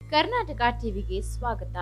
ಕರ್ನಾಟಕ ಟಿವಿಗೆ ಸ್ವಾಗತ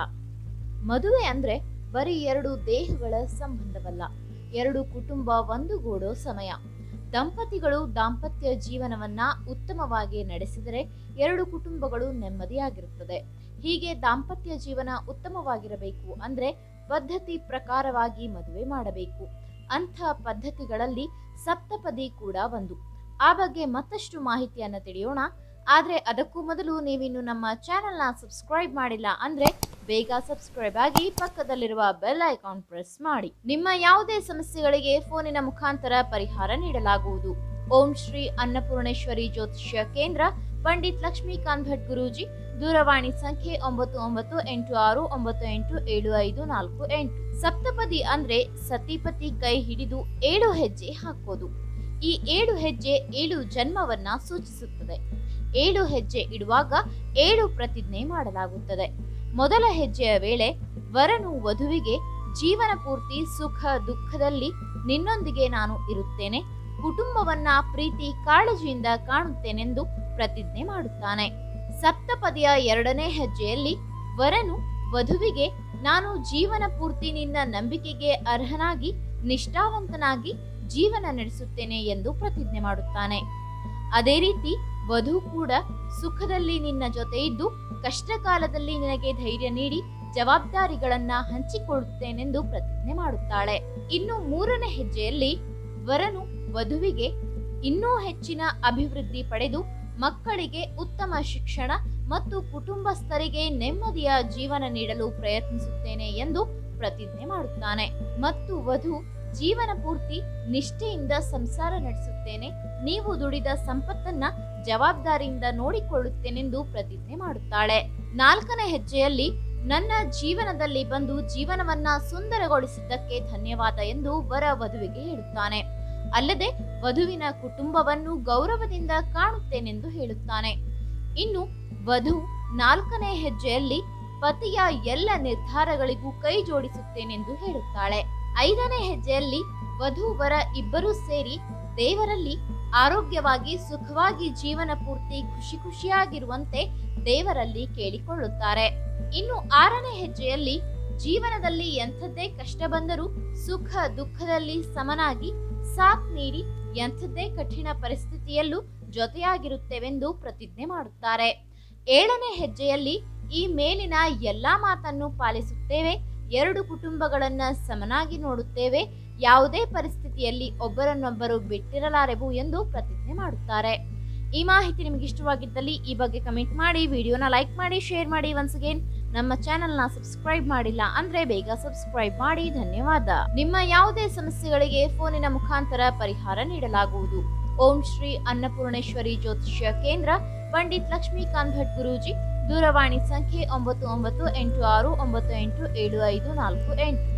ಮದುವೆ ಅಂದ್ರೆ ಬರೀ ಎರಡು ದೇಹಗಳ ಸಂಬಂಧವಲ್ಲ ಎರಡು ಕುಟುಂಬ ಒಂದುಗೂಡೋ ಸಮಯ ದಂಪತಿಗಳು ದಾಂಪತ್ಯ ಜೀವನವನ್ನ ಉತ್ತಮವಾಗಿ ನಡೆಸಿದರೆ ಎರಡು ಕುಟುಂಬಗಳು ನೆಮ್ಮದಿಯಾಗಿರುತ್ತದೆ ಹೀಗೆ ದಾಂಪತ್ಯ ಜೀವನ ಉತ್ತಮವಾಗಿರಬೇಕು ಅಂದ್ರೆ ಪದ್ಧತಿ ಪ್ರಕಾರವಾಗಿ ಮದುವೆ ಮಾಡಬೇಕು ಅಂಥ ಪದ್ಧತಿಗಳಲ್ಲಿ ಸಪ್ತಪದಿ ಕೂಡ ಒಂದು ಆ ಬಗ್ಗೆ ಮತ್ತಷ್ಟು ಮಾಹಿತಿಯನ್ನ ತಿಳಿಯೋಣ ಆದ್ರೆ ಅದಕ್ಕೂ ಮೊದಲು ನೀವಿನ್ನು ನಮ್ಮ ಚಾನೆಲ್ನ ಸಬ್ಸ್ಕ್ರೈಬ್ ಮಾಡಿಲ್ಲ ಅಂದ್ರೆ ಬೇಗ ಸಬ್ಸ್ಕ್ರೈಬ್ ಆಗಿ ಪಕ್ಕದಲ್ಲಿರುವ ಬೆಲ್ ಐಕಾನ್ ಪ್ರೆಸ್ ಮಾಡಿ ನಿಮ್ಮ ಯಾವುದೇ ಸಮಸ್ಯೆಗಳಿಗೆ ಫೋನಿನ ಮುಖಾಂತರ ಪರಿಹಾರ ನೀಡಲಾಗುವುದು ಓಂ ಶ್ರೀ ಅನ್ನಪೂರ್ಣೇಶ್ವರಿ ಜ್ಯೋತಿಷ್ಯ ಕೇಂದ್ರ ಪಂಡಿತ್ ಲಕ್ಷ್ಮೀಕಾಂತ್ ಭಟ್ ಗುರೂಜಿ ದೂರವಾಣಿ ಸಂಖ್ಯೆ ಒಂಬತ್ತು ಒಂಬತ್ತು ಎಂಟು ಆರು ಒಂಬತ್ತು ಎಂಟು ಏಳು ಐದು ನಾಲ್ಕು ಎಂಟು ಸಪ್ತಪದಿ ಅಂದ್ರೆ ಸತಿಪತಿ ಕೈ ಹಿಡಿದು ಏಳು ಹೆಜ್ಜೆ ಹಾಕೋದು ಈ ಏಳು ಹೆಜ್ಜೆ ಏಳು ಜನ್ಮವನ್ನ ಸೂಚಿಸುತ್ತದೆ ಏಳು ಹೆಜ್ಜೆ ಇಡುವಾಗ ಏಳು ಪ್ರತಿಜ್ಞೆ ಮಾಡಲಾಗುತ್ತದೆ ಮೊದಲ ಹೆಜ್ಜೆಯ ವೇಳೆ ವರನು ವಧುವಿಗೆ ಜೀವನ ಪೂರ್ತಿ ಸುಖ ದುಃಖದಲ್ಲಿ ನಿನ್ನೊಂದಿಗೆ ನಾನು ಇರುತ್ತೇನೆ ಕುಟುಂಬವನ್ನ ಪ್ರೀತಿ ಕಾಳಜಿಯಿಂದ ಕಾಣುತ್ತೇನೆಂದು ಪ್ರತಿಜ್ಞೆ ಮಾಡುತ್ತಾನೆ ಸಪ್ತಪದಿಯ ಎರಡನೇ ಹೆಜ್ಜೆಯಲ್ಲಿ ವರನು ವಧುವಿಗೆ ನಾನು ಜೀವನ ಪೂರ್ತಿ ನಿನ್ನ ನಂಬಿಕೆಗೆ ಅರ್ಹನಾಗಿ ನಿಷ್ಠಾವಂತನಾಗಿ ಜೀವನ ನಡೆಸುತ್ತೇನೆ ಎಂದು ಪ್ರತಿಜ್ಞೆ ಮಾಡುತ್ತಾನೆ ಅದೇ ರೀತಿ ವಧು ಕೂಡ ಸುಖದಲ್ಲಿ ನಿನ್ನ ಜೊತೆ ಇದ್ದು ಕಷ್ಟ ಕಾಲದಲ್ಲಿ ನಿನಗೆ ಧೈರ್ಯ ನೀಡಿ ಜವಾಬ್ದಾರಿಗಳನ್ನ ಹಂಚಿಕೊಳ್ಳುತ್ತೇನೆಂದು ಪ್ರತಿಜ್ಞೆ ಮಾಡುತ್ತಾಳೆ ಇನ್ನು ಮೂರನೇ ಹೆಜ್ಜೆಯಲ್ಲಿ ವರನು ವಧುವಿಗೆ ಇನ್ನೂ ಹೆಚ್ಚಿನ ಅಭಿವೃದ್ಧಿ ಪಡೆದು ಮಕ್ಕಳಿಗೆ ಉತ್ತಮ ಶಿಕ್ಷಣ ಮತ್ತು ಕುಟುಂಬಸ್ಥರಿಗೆ ನೆಮ್ಮದಿಯ ಜೀವನ ನೀಡಲು ಪ್ರಯತ್ನಿಸುತ್ತೇನೆ ಎಂದು ಪ್ರತಿಜ್ಞೆ ಮಾಡುತ್ತಾನೆ ಮತ್ತು ವಧು ಜೀವನ ಪೂರ್ತಿ ನಿಷ್ಠೆಯಿಂದ ಸಂಸಾರ ನಡೆಸುತ್ತೇನೆ ನೀವು ದುಡಿದ ಸಂಪತ್ತನ್ನ ಜವಾಬ್ದಾರಿಯಿಂದ ನೋಡಿಕೊಳ್ಳುತ್ತೇನೆಂದು ಪ್ರತಿಜ್ಞೆ ಮಾಡುತ್ತಾಳೆ ನಾಲ್ಕನೇ ಹೆಜ್ಜೆಯಲ್ಲಿ ನನ್ನ ಜೀವನದಲ್ಲಿ ಬಂದು ಜೀವನವನ್ನ ಸುಂದರಗೊಳಿಸಿದ್ದಕ್ಕೆ ಧನ್ಯವಾದ ಎಂದು ವರ ವಧುವಿಗೆ ಹೇಳುತ್ತಾನೆ ಅಲ್ಲದೆ ವಧುವಿನ ಕುಟುಂಬವನ್ನು ಗೌರವದಿಂದ ಕಾಣುತ್ತೇನೆಂದು ಹೇಳುತ್ತಾನೆ ಇನ್ನು ವಧು ನಾಲ್ಕನೇ ಹೆಜ್ಜೆಯಲ್ಲಿ ಪತಿಯ ಎಲ್ಲ ನಿರ್ಧಾರಗಳಿಗೂ ಕೈ ಜೋಡಿಸುತ್ತೇನೆಂದು ಹೇಳುತ್ತಾಳೆ ಐದನೇ ಹೆಜ್ಜೆಯಲ್ಲಿ ವಧು ವರ ಇಬ್ಬರೂ ಸೇರಿ ದೇವರಲ್ಲಿ ಆರೋಗ್ಯವಾಗಿ ಸುಖವಾಗಿ ಜೀವನ ಪೂರ್ತಿ ಖುಷಿ ಖುಷಿಯಾಗಿರುವಂತೆ ದೇವರಲ್ಲಿ ಕೇಳಿಕೊಳ್ಳುತ್ತಾರೆ ಇನ್ನು ಆರನೇ ಹೆಜ್ಜೆಯಲ್ಲಿ ಜೀವನದಲ್ಲಿ ಎಂಥದ್ದೇ ಕಷ್ಟ ಬಂದರೂ ಸುಖ ದುಃಖದಲ್ಲಿ ಸಮನಾಗಿ ಸಾಥ್ ನೀಡಿ ಎಂಥದ್ದೇ ಕಠಿಣ ಪರಿಸ್ಥಿತಿಯಲ್ಲೂ ಜೊತೆಯಾಗಿರುತ್ತೇವೆಂದು ಪ್ರತಿಜ್ಞೆ ಮಾಡುತ್ತಾರೆ ಏಳನೇ ಹೆಜ್ಜೆಯಲ್ಲಿ ಈ ಮೇಲಿನ ಎಲ್ಲಾ ಮಾತನ್ನು ಪಾಲಿಸುತ್ತೇವೆ ಎರಡು ಕುಟುಂಬಗಳನ್ನ ಸಮನಾಗಿ ನೋಡುತ್ತೇವೆ ಯಾವುದೇ ಪರಿಸ್ಥಿತಿಯಲ್ಲಿ ಒಬ್ಬರನ್ನೊಬ್ಬರು ಬಿಟ್ಟಿರಲಾರೆವು ಎಂದು ಪ್ರತಿಜ್ಞೆ ಮಾಡುತ್ತಾರೆ ಈ ಮಾಹಿತಿ ನಿಮಗೆ ಇಷ್ಟವಾಗಿದ್ದಲ್ಲಿ ಈ ಬಗ್ಗೆ ಕಮೆಂಟ್ ಮಾಡಿ ವಿಡಿಯೋನ ಲೈಕ್ ಮಾಡಿ ಶೇರ್ ಮಾಡಿ ಒನ್ಸ್ ಅಗೇನ್ ನಮ್ಮ ಚಾನೆಲ್ನ ಸಬ್ಸ್ಕ್ರೈಬ್ ಮಾಡಿಲ್ಲ ಅಂದ್ರೆ ಬೇಗ ಸಬ್ಸ್ಕ್ರೈಬ್ ಮಾಡಿ ಧನ್ಯವಾದ ನಿಮ್ಮ ಯಾವುದೇ ಸಮಸ್ಯೆಗಳಿಗೆ ಫೋನಿನ ಮುಖಾಂತರ ಪರಿಹಾರ ನೀಡಲಾಗುವುದು ಓಂ ಶ್ರೀ ಅನ್ನಪೂರ್ಣೇಶ್ವರಿ ಜ್ಯೋತಿಷ್ಯ ಕೇಂದ್ರ ಪಂಡಿತ್ ಲಕ್ಷ್ಮೀಕಾಂತ್ ಭಟ್ ಗುರೂಜಿ ದೂರವಾಣಿ ಸಂಖ್ಯೆ ಒಂಬತ್ತು ಒಂಬತ್ತು ಎಂಟು ಆರು ಒಂಬತ್ತು ಎಂಟು ಏಳು ಐದು ನಾಲ್ಕು ಎಂಟು